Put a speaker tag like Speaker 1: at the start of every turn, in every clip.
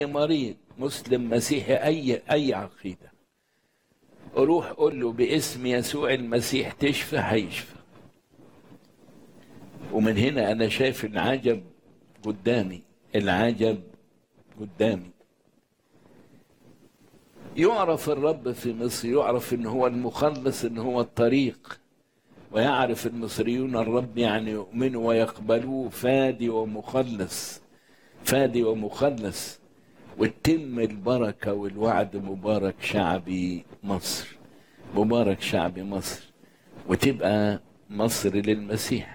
Speaker 1: مريض مسلم مسيحي اي اي عقيده روح قول له باسم يسوع المسيح تشفى هيشفى ومن هنا انا شايف العجب قدامي العجب قدامي يعرف الرب في مصر يعرف ان هو المخلص ان هو الطريق ويعرف المصريون الرب يعني يؤمنوا ويقبلوه فادي ومخلص فادي ومخلص وتتم البركة والوعد مبارك شعبي مصر مبارك شعبي مصر وتبقى مصر للمسيح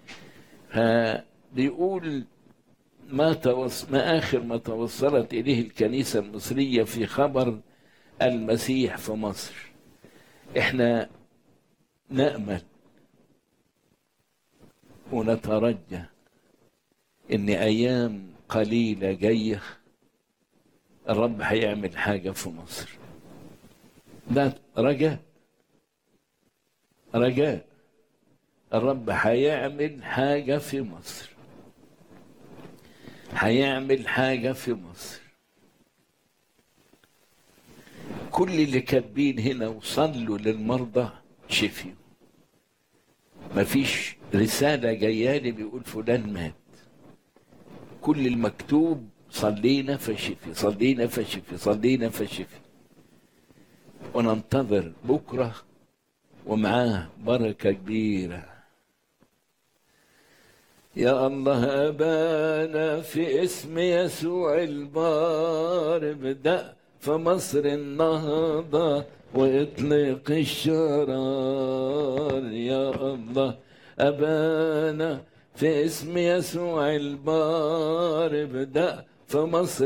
Speaker 1: فبيقول ما توص... ما آخر ما توصلت إليه الكنيسة المصرية في خبر المسيح في مصر احنا نأمل ونترجى ان ايام قليلة جاية الرب هيعمل حاجة في مصر ده رجاء رجاء الرب هيعمل حاجة في مصر هيعمل حاجة في مصر كل اللي كاتبين هنا وصلوا للمرضى شفيوا مفيش رسالة جايالي بيقول فلان مات كل المكتوب صلينا فشفي صلينا فشفي صلينا فشفي وننتظر بكرة ومعاه بركة كبيرة يا الله أبانا في اسم يسوع البار ابدأ في مصر النهضة واطلق الشرار يا الله أبانا في اسم يسوع البار ابدأ في مصر